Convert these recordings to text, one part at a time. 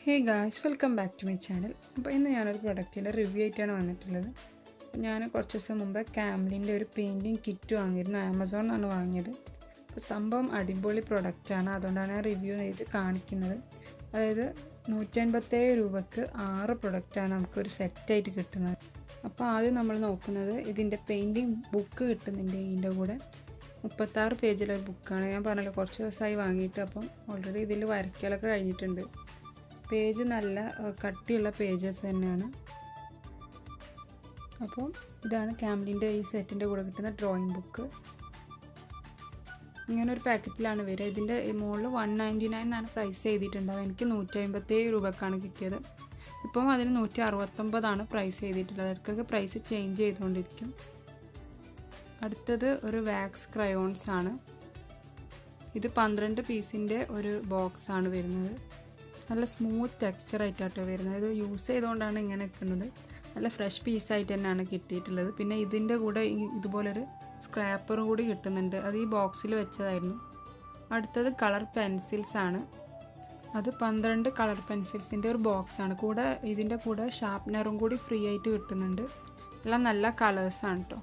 hey guys welcome back to my channel അപ്പോൾ ഇന്ന് ഞാനൊരു പ്രൊഡക്റ്റിൻ്റെ റിവ്യൂ ആയിട്ടാണ് വന്നിട്ടുള്ളത് അപ്പോൾ ഞാൻ കുറച്ച് ദിവസം മുമ്പ് ക്യാമ്ലിൻ്റെ ഒരു പെയിൻറ്റിങ് കിറ്റ് വാങ്ങിയിരുന്നു ആമസോൺ നിന്നാണ് വാങ്ങിയത് അപ്പോൾ സംഭവം അടിപൊളി പ്രൊഡക്റ്റാണ് അതുകൊണ്ടാണ് ഞാൻ റിവ്യൂ ചെയ്ത് കാണിക്കുന്നത് അതായത് നൂറ്റൻപത്തേഴ് രൂപക്ക് ആറ് പ്രൊഡക്റ്റാണ് നമുക്കൊരു സെറ്റായിട്ട് കിട്ടുന്നത് അപ്പോൾ ആദ്യം നമ്മൾ നോക്കുന്നത് ഇതിൻ്റെ പെയിൻറ്റിങ് ബുക്ക് കിട്ടുന്നുണ്ട് ഇതിൻ്റെ കൂടെ മുപ്പത്താറ് പേജിലൊരു ബുക്കാണ് ഞാൻ പറഞ്ഞല്ലോ കുറച്ച് ദിവസമായി വാങ്ങിയിട്ട് അപ്പം ഓൾറെഡി ഇതിൽ വരയ്ക്കലൊക്കെ കഴിഞ്ഞിട്ടുണ്ട് പേജ് നല്ല ഏഹ്, കട്ടിയുള്ള പേജസ് തന്നെയാണ് അപ്പോൾ ഇതാണ് ക്യാമ്ലിൻ്റെ ഈ സെറ്റിൻ്റെ കൂടെ കിട്ടുന്ന ഡ്രോയിങ് ബുക്ക് ഇങ്ങനെ ഒരു പാക്കറ്റിലാണ് വരിക ഇതിൻ്റെ മുകളിൽ വൺ നയൻറ്റി നയൻ എന്നാണ് പ്രൈസ് ചെയ്തിട്ടുണ്ടാവും എനിക്ക് നൂറ്റി അമ്പത്തേഴ് രൂപക്കാണ് കിട്ടിയത് ഇപ്പം അതിന് നൂറ്റി അറുപത്തൊമ്പതാണ് പ്രൈസ് ചെയ്തിട്ടുള്ളത് ഇടയ്ക്കൊക്കെ പ്രൈസ് ചേഞ്ച് ചെയ്തുകൊണ്ടിരിക്കും അടുത്തത് ഒരു വാക്സ് ക്രയോൺസ് ആണ് ഇത് പന്ത്രണ്ട് പീസിൻ്റെ ഒരു ബോക്സ് ആണ് വരുന്നത് നല്ല സ്മൂത്ത് ടെക്സ്ചർ ആയിട്ടാട്ടോ വരുന്നത് ഇത് യൂസ് ചെയ്തുകൊണ്ടാണ് ഇങ്ങനെ നിൽക്കുന്നത് നല്ല ഫ്രഷ് പീസായിട്ട് തന്നെയാണ് കിട്ടിയിട്ടുള്ളത് പിന്നെ ഇതിൻ്റെ കൂടെ ഈ ഇതുപോലൊരു സ്ക്രാപ്പറും കൂടി കിട്ടുന്നുണ്ട് അത് ഈ ബോക്സിൽ വെച്ചതായിരുന്നു അടുത്തത് കളർ പെൻസിൽസ് ആണ് അത് പന്ത്രണ്ട് കളർ പെൻസിൽസിൻ്റെ ഒരു ബോക്സ് ആണ് കൂടെ ഇതിൻ്റെ കൂടെ ഷാർപ്നറും കൂടി ഫ്രീ ആയിട്ട് കിട്ടുന്നുണ്ട് എല്ലാം നല്ല കളേഴ്സാണ് കേട്ടോ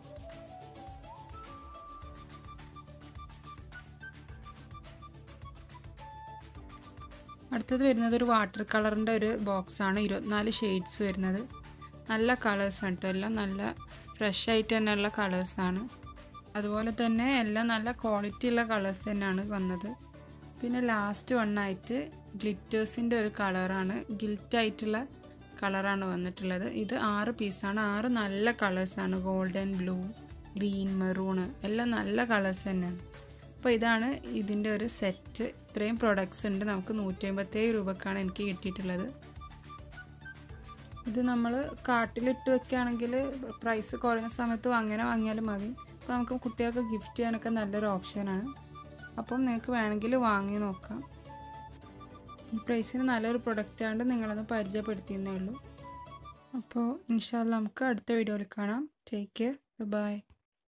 അടുത്തത് വരുന്നത് ഒരു വാട്ടർ കളറിൻ്റെ ഒരു ബോക്സാണ് ഇരുപത്തിനാല് ഷെയ്ഡ്സ് വരുന്നത് നല്ല കളേഴ്സാണ് കേട്ടോ എല്ലാം നല്ല ഫ്രഷ് ആയിട്ട് തന്നെയുള്ള കളേഴ്സാണ് അതുപോലെ തന്നെ എല്ലാം നല്ല ക്വാളിറ്റി ഉള്ള കളേഴ്സ് തന്നെയാണ് വന്നത് പിന്നെ ലാസ്റ്റ് വണ്ണായിട്ട് ഗ്ലിറ്റേഴ്സിൻ്റെ ഒരു കളറാണ് ഗിൽറ്റ് ആയിട്ടുള്ള കളറാണ് വന്നിട്ടുള്ളത് ഇത് ആറ് പീസാണ് ആറ് നല്ല കളേഴ്സാണ് ഗോൾഡൻ ബ്ലൂ ഗ്രീൻ മെറൂണ് എല്ലാം നല്ല കളേഴ്സ് തന്നെയാണ് അപ്പോൾ ഇതാണ് ഇതിൻ്റെ ഒരു സെറ്റ് ഇത്രയും പ്രൊഡക്ട്സ് ഉണ്ട് നമുക്ക് നൂറ്റി അമ്പത്തേഴ് രൂപക്കാണ് എനിക്ക് കിട്ടിയിട്ടുള്ളത് ഇത് നമ്മൾ കാട്ടിലിട്ട് വെക്കുകയാണെങ്കിൽ പ്രൈസ് കുറയുന്ന സമയത്ത് അങ്ങനെ വാങ്ങിയാലും മതി അപ്പോൾ നമുക്ക് കുട്ടികൾക്ക് ഗിഫ്റ്റ് ചെയ്യാനൊക്കെ നല്ലൊരു ഓപ്ഷനാണ് അപ്പം നിങ്ങൾക്ക് വേണമെങ്കിൽ വാങ്ങി നോക്കാം ഈ പ്രൈസിന് നല്ലൊരു പ്രൊഡക്റ്റ് ആണ് നിങ്ങളൊന്ന് പരിചയപ്പെടുത്തിയെന്നേ ഉള്ളൂ അപ്പോൾ ഇൻഷാല്ല നമുക്ക് അടുത്ത വീഡിയോയിൽ കാണാം ടേക്ക് കെയർ ബൈ